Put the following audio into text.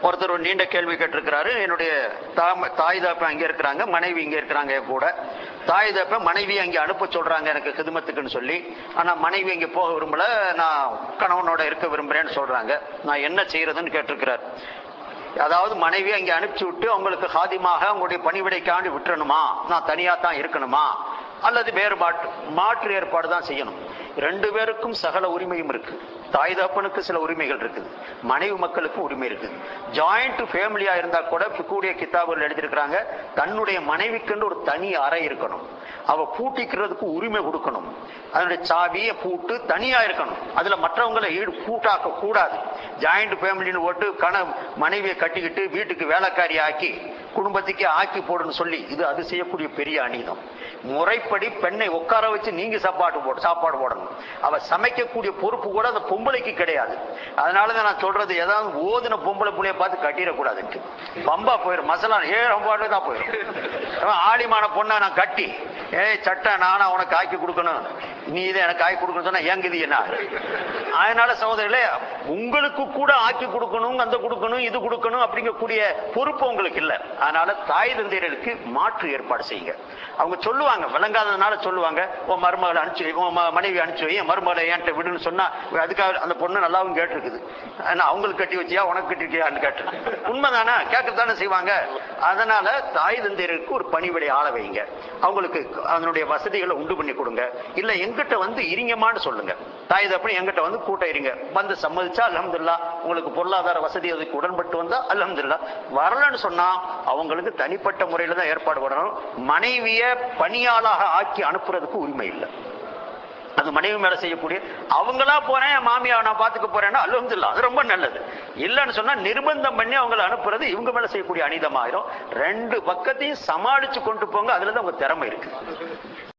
ஒருத்தர் ஒரு நீண்ட கேள்வி கேட்டிருக்கிறாரு என்னுடைய தாம- தாய் தாப்ப அங்க இருக்கிறாங்க மனைவி இங்க இருக்கிறாங்க என் கூட தாய் தாப்ப மனைவி அங்க அனுப்ப சொல்றாங்க எனக்கு கிதுமத்துக்குன்னு சொல்லி ஆனா மனைவி அங்க போக விரும்பல நான் கணவனோட இருக்க விரும்புறேன்னு சொல்றாங்க நான் என்ன செய்யறதுன்னு கேட்டிருக்கிறார் அதாவது மனைவி அங்க அனுப்பிச்சு விட்டு அவங்களுக்கு சாதியமாக அவங்களுடைய பணிவிடைக்காண்டி விட்டுறணுமா நான் தனியா தான் இருக்கணுமா அல்லது வேறுபாட்டு மாற்று ஏற்பாடு தான் செய்யணும் ரெண்டு பேருக்கும் சகல உரிமையும் இருக்கு தாய் தகப்பனுக்கு சில உரிமைகள் இருக்குது மனைவி மக்களுக்கு உரிமை இருக்குது ஜாயிண்ட் ஃபேமிலியா இருந்தா கூட கூடிய கிதாபுகள் எழுதியிருக்கிறாங்க தன்னுடைய மனைவிக்குன்னு ஒரு தனி அறை இருக்கணும் அவ பூட்டிக்கிறதுக்கு உரிமை கொடுக்கணும் அதனுடைய சாவியை பூட்டு தனியா இருக்கணும் அதுல மற்றவங்களை ஈடு பூட்டாக்க கூடாது ஜாயிண்ட் ஃபேமிலின்னு போட்டு கண மனைவியை கட்டிக்கிட்டு வீட்டுக்கு வேலைக்காரி ஆக்கி குடும்பத்துக்கே ஆக்கி போடுன்னு சொல்லி இது அது செய்யக்கூடிய பெரிய அநீதம் முறைப்படி பெண்ணை உட்கார வச்சு நீங்க சாப்பாடு போட சாப்பாடு போடணும் அவ சமைக்கக்கூடிய பொறுப்பு கூட அந்த பொம்பளைக்கு கிடையாது அதனாலதான் நான் சொல்றது ஏதாவது ஓதுன பொம்பளை புள்ளைய பார்த்து கட்டிடக்கூடாதுன்ட்டு பம்பா போயிடும் மசாலா ஏ ரொம்ப தான் போயிடும் அவன் ஆலிமான பொண்ணை நான் கட்டி ஏய் சட்டை நானா உனக்கு ஆக்கி கொடுக்கணும் நீ இதை எனக்கு ஆக்கி கொடுக்கணும் சொன்னா ஏங்க இது என்ன அதனால சகோதரர்களே உங்களுக்கு கூட ஆக்கி கொடுக்கணும் அந்த கொடுக்கணும் இது கொடுக்கணும் அப்படிங்கக்கூடிய பொறுப்பு உங்களுக்கு இல்ல அதனால தாய் தந்தையர்களுக்கு மாற்று ஏற்பாடு செய்யுங்க அவங்க சொல்லுவாங்க விளங்காததுனால சொல்லுவாங்க உன் மருமகளை அனுப்பிச்சு வை, உன் ம- மனைவி அனுப்பிச்சு வை, என் மருமகளை என்கிட்ட விடுன்னு சொன்னா அதுக்காக அந்த பொண்ணு நல்லாவும் கேட்டிருக்குது ஆனா அவங்களுக்கு கட்டி வச்சியா உனக்கு கட்டிருக்கியான்னு கேட்டு உண்மைதானே கேட்கத்தானே செய்வாங்க அதனால தாய் தந்தையருக்கு ஒரு பணிவிடை ஆள வைங்க அவங்களுக்கு அதனுடைய வசதிகளை உண்டு பண்ணி கொடுங்க இல்ல எங்கிட்ட வந்து இருங்கம்மான்னு சொல்லுங்க தாய் தப்படி எங்கிட்ட வந்து கூட்ட இருங்க வந்து சம்மதிச்சா அல்ஹம்துலில்லாஹ் உங்களுக்கு பொருளாதார வசதி அதுக்கு உடன்பட்டு வந்தா அல்ஹம்துலில்லாஹ் வரலன்னு சொன்னா அவங்களுக்கு தனிப்பட்ட முறையில தான் ஏற்பாடு பண்ணணும் மனைவிய பணியாளாக ஆக்கி அனுப்புறதுக்கு உரிமை இல்லை அது மனைவி மேல செய்யக்கூடிய அவங்களா போறேன் என் மாமியா நான் பாத்துக்க போறேன்னா அல்ஹம்துலில்லாஹ் அது ரொம்ப நல்லது இல்லைன்னு சொன்னா நிர்பந்தம் பண்ணி அவங்களை அனுப்புறது இவங்க மேல செய்யக்கூடிய அனிதமாயிரும் ரெண்டு பக்கத்தையும் சமாளிச்சு கொண்டு போங்க அதுல தான் உங்க திறமை இருக்கு